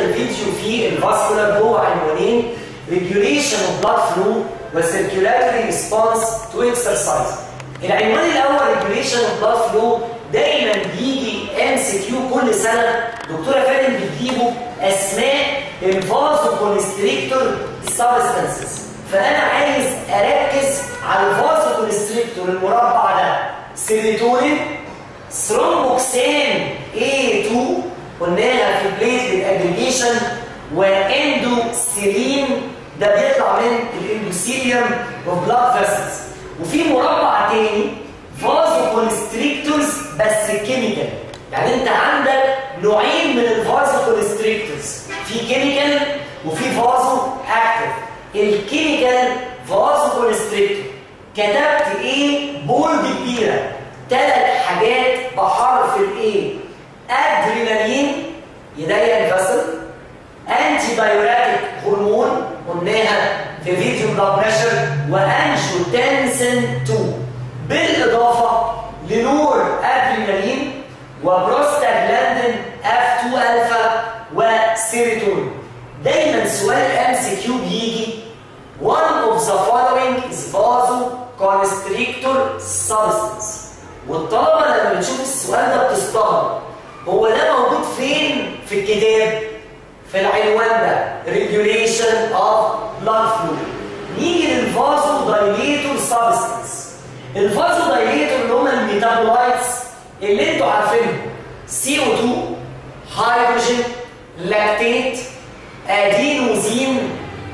الفيديو في الفاسكولار جوه عنوانين regulation of blood flow و circulatory response to exercise العنوان الاول regulation of blood flow دايما بيجي ام سي كيو كل سنه دكتوره فاتن بتجيبه اسماء الفازو كونستريكتور سبستانسز فانا عايز اركز على الفازو كونستريكتور المربع ده سيريتونين ثرومبوكسان A2 قلناها في بليتلت اجريجيشن واندوسيلين ده بيطلع من الاندوثيليوم اوف بلاد فيسلز وفي مربع تاني فازو كونستريكتورز بس كيميكال يعني انت عندك نوعين من الفازو كونستريكتورز في كيميكال وفي فازو اكتف الكيميكال فازو كونستريكتور كتبت ايه بولد كبيره ثلاث حاجات بحرف الايه ادرينالين يضيق الفصل انتي بايوريتك هرمون قلناها في فيديو بلاد بريشر وانجيوتنسين 2 بالاضافه لنور ادرينالين وبروستاجلاندين اف 2 الفا وسيروتونين دايما سؤال ام سي كيو بيجي one of the following is vasoconstrictor substance والطلبه لما بتشوف السؤال ده بتستغرب هو ده موجود فين في الكتاب في العنوان ده regulation of blood flow نيجي للفازو دايليتور سبستنس الفازو دايليتور اللي هم الميتابولايتس اللي انتوا عارفينهم CO2 هيدروجين لاكتيت ادينوزين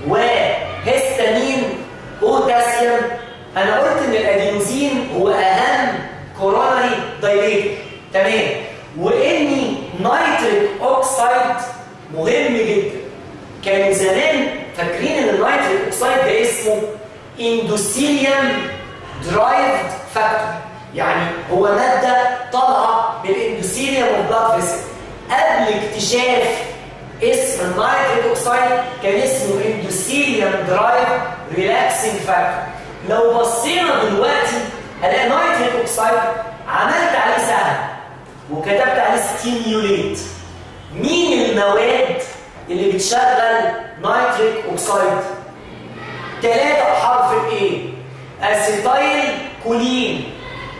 وهستامين بوتاسيوم انا قلت ان الادينوزين هو اهم كورونري دايليتور تمام واني نيتريك اوكسايد مهم جدا كانوا زمان فاكرين ان النيتريك اوكسايد ده اسمه اندوثيليوم درايفد فاكتور يعني هو ماده طالعه من الاندوثيليوم اوف بلاد فيسل قبل اكتشاف اسم النيتريك اوكسايد كان اسمه اندوثيليوم درايف ريلاكسنج فاكتور لو بصينا دلوقتي هلاقي نيتريك اوكسايد عملت عليه سهم وكتبت عليه ستيميوليت مين المواد اللي بتشغل نيتريك اوكسايد ثلاثة بحرف الايه اسيتايل كولين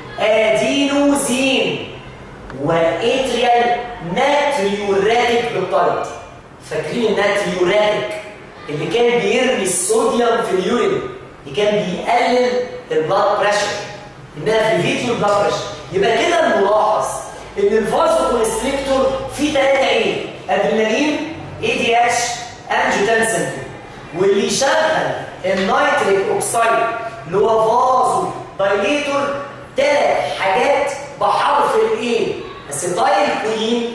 ادينوزين واتريال ناتريوراتيك بيبتايد فاكرين الناتريوراتيك اللي كان بيرمي الصوديوم في اليورين اللي كان بيقلل البلاد بريشر انها في فيديو البلاد بريشر يبقى كده الملاحظ ان الفازو كونستريكتور فيه ثلاثه ايه؟ ادرينالين اي دي اتش انجيوتنسين واللي يشغل النيتريك اوكسايد اللي هو فازو دايليتور ثلاث حاجات بحرف الايه؟ اسيتايل كولين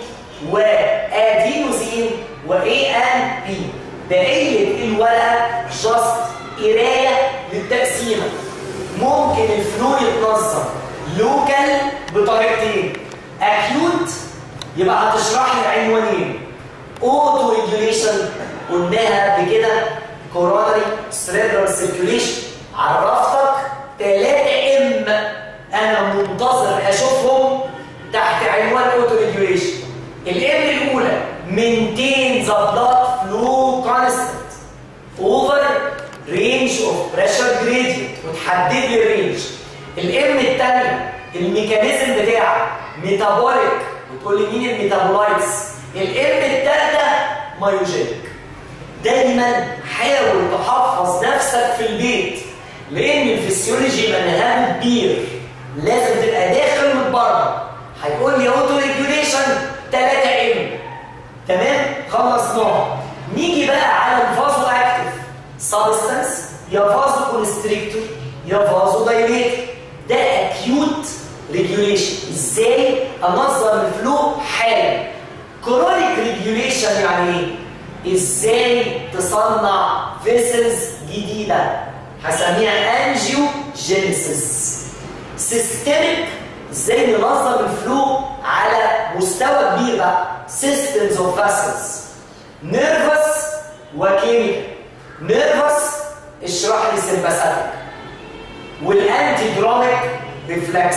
وادينوزين واي ان بي بقيه الورقه جاست قرايه للتقسيمه ممكن الفلو يتنظم لوكال بطريقتين اكيوت يبقى هتشرح لي عنوانين اوتو ريجوليشن قلناها قبل كده كورونري سريبرال سيركيوليشن عرفتك ثلاثة ام انا منتظر اشوفهم تحت عنوان اوتو ريجوليشن الام الاولى maintain the blood flow constant over range of pressure gradient وتحدد لي الرينج الام الثانيه الميكانيزم بتاعك ميتابوليك وتقول لي مين الميتابولايتس الام الثالثه مايوجينيك دايما حاول تحفظ نفسك في البيت لان الفسيولوجي منهجه كبير لازم تبقى داخل من بره هيقول لي اوتو ريجوليشن 3 ام تمام خلصناه نيجي بقى على الفازو اكتف سبستانس يا فازو كونستريكتور يا فازو دايليتور ده اكيوت ريجوليشن ازاي انظم الفلو حالا كرونيك ريجوليشن يعني ايه ازاي تصنع فيسلز جديده هسميها انجيو جينيسيس سيستميك ازاي ننظم الفلو على مستوى كبير بقى systems of vessels نيرفس وكيميكال نيرفس اشرح لي سمباثيك والانتي دراميك ريفلكس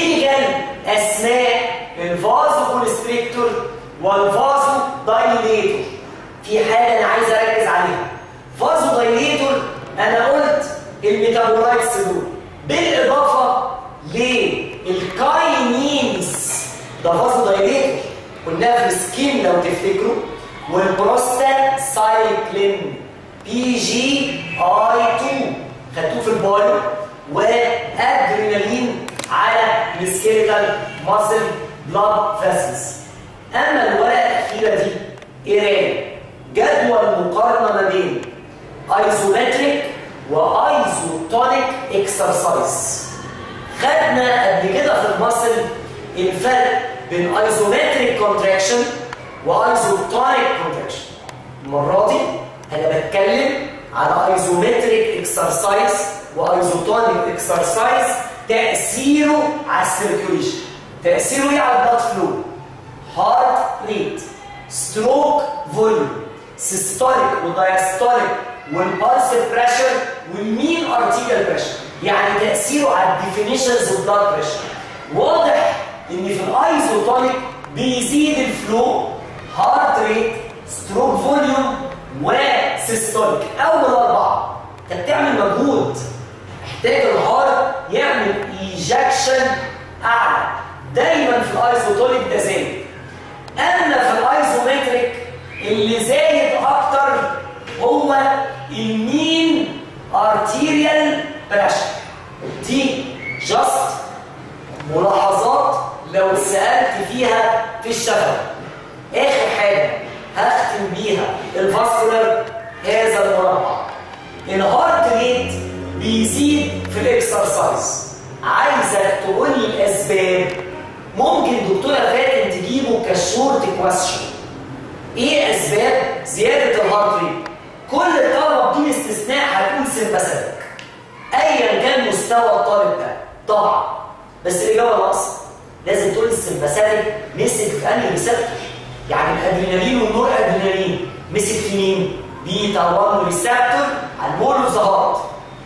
كيميكال اسماء الفازو كونستريكتور والفازو دايليتور في حاجه انا عايز اركز عليها فازو دايليتور انا قلت الميتابولايتس دول بالاضافه للكاينينز ده فازو دايليتور قلناها في السكين لو تفتكروا والبروستا سايكلين بي جي اي 2 خدتوه في البايو وادرينالين على السكيليتال ماسل بلاد فيسلز اما الورقه الاخيره دي قرايه جدول مقارنه ما بين ايزومتريك وايزوتونيك اكسرسايز خدنا قبل كده في الماسل الفرق بين ايزومتريك كونتراكشن وايزوتونيك كونتراكشن المره دي انا بتكلم على ايزومتريك اكسرسايز وايزوتونيك اكسرسايز تاثيره على السيركيوليشن تاثيره ايه على البلاد فلو هارت ريت ستروك فوليوم سيستوليك ودايستوليك والبلس بريشر والمين ارتيريال بريشر يعني تاثيره على الديفينيشنز اوف بلاد بريشر واضح ان في الايزوتونيك بيزيد الفلو هارت ريت ستروك فوليوم وسيستوليك اول اربعه انت بتعمل مجهود محتاج الهارت يعمل ايجكشن اعلى دايما في الايزوتونيك ده زايد اما في الايزومتريك اللي زايد اكتر هو المين ارتيريال بريشر دي جاست ملاحظات لو سالت فيها في الشفوي اخر حاجه هختم بيها الفاسكولار هذا المربع الهارت ريت بيزيد في الاكسرسايز عايزك تقول لي الاسباب ممكن دكتوره فاتن تجيبه كشورت كويستشن ايه اسباب زياده الهارت ريت كل الطلبه بدون استثناء هتقول سمباثيك ايا كان مستوى الطالب ده طبعا بس الاجابه ناقصه لازم تقول السمباثيك مسك في انهي ريسبتور يعني الادرينالين والنور ادرينالين مسك في مين بيتا 1 ريسبتور على المول اوف ذا هارت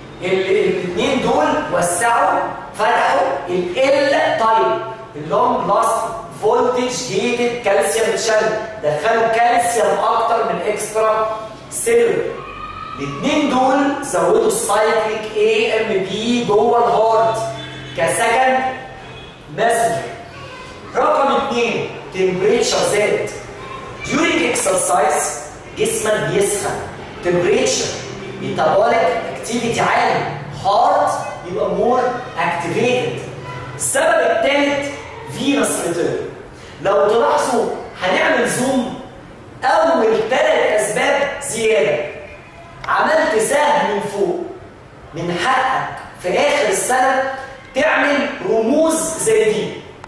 الاثنين دول وسعوا فتحوا ال تايب اللونج لاست فولتج جيتد كالسيوم تشانل دخلوا كالسيوم اكتر من اكسترا سيلولر الاثنين دول زودوا السايكليك اي ام بي جوه الهارت كسكند ماسنجر رقم اثنين تمبريتشر زاد during exercise جسمك بيسخن تمبريتشر ميتابوليك اكتيفيتي عالي هارت يبقى مور اكتيفيتد السبب الثالث فينس ريتيرن لو تلاحظوا هنعمل زوم اول ثلاث اسباب زياده عملت سهم من فوق من حقك في اخر السنه تعمل رموز زي دي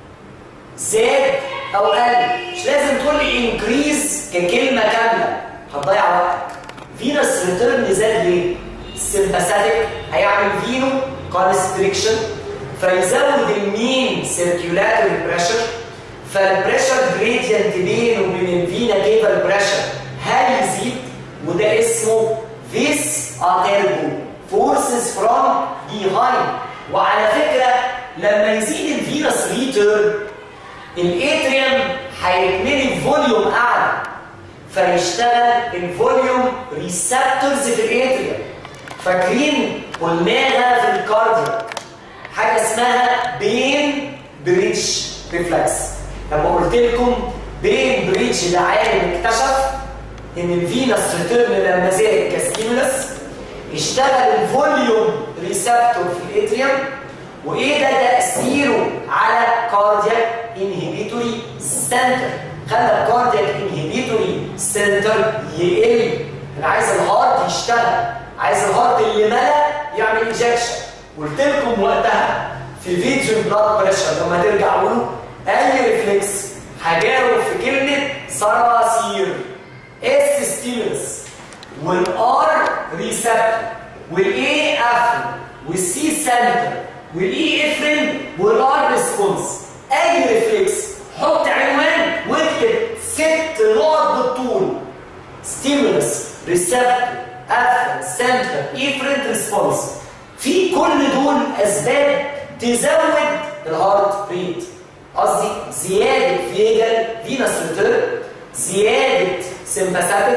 زاد او قل مش لازم تقول لي انكريز ككلمه كامله هتضيع وقتك فينس ريتيرن زاد ليه؟ السمباثيك هيعمل فينو كونستريكشن فيزود المين سيركيولاتوري بريشر فالبريشر جريدينت بينه وبين الفينا كيفال بريشر هيزيد وده اسمه فيس اتيربو فورسز فروم بيهايند وعلى فكره لما يزيد الفينس ريتيرن الاتريوم هيتملي فوليوم اعلى فيشتغل الفوليوم ريسبتورز في الاتريوم فاكرين قلناها في الكاردياك حاجه اسمها بين بريدج ريفلكس لما قلت لكم بين بريدج ده عالم اكتشف ان الفينس ريتيرن لما زاد كستيمولس اشتغل الفوليوم ريسبتور في الاتريوم وايه ده تاثيره على كاردياك انهبيتوري سنتر خلى الكاردياك انهبيتوري سنتر يقل انا عايز الهارت يشتغل عايز الهارت اللي ملا يعمل انجكشن قلت لكم وقتها في فيديو بلاد بريشر لما ترجعوا له اي ريفلكس هجاوب في كلمه صراصير اس ستيمولس والار ريسبتور والاي افرين والسي سنتر والاي افرين والار ريسبونس اي ريفلكس حط عنوان واكتب ست نقط بالطول ستيمولس ريسبتور افرين سنتر افرين ريسبونس في كل دول اسباب تزود الهارت ريت قصدي زياده فيجل فينس ريتيرن زياده سمباثيك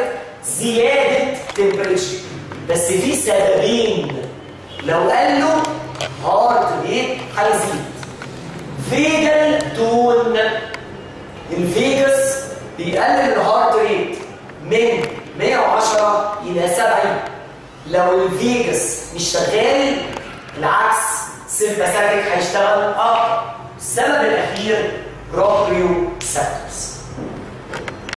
زياده تمبريتشر بس في سببين لو قال له هارت ريت هيزيد فيجل تون الفيجاس بيقلل الهارت ريت من 110 الى 70 لو الفيجاس مش شغال العكس سيمباثيك هيشتغل اكتر السبب الاخير بروبريو سابتس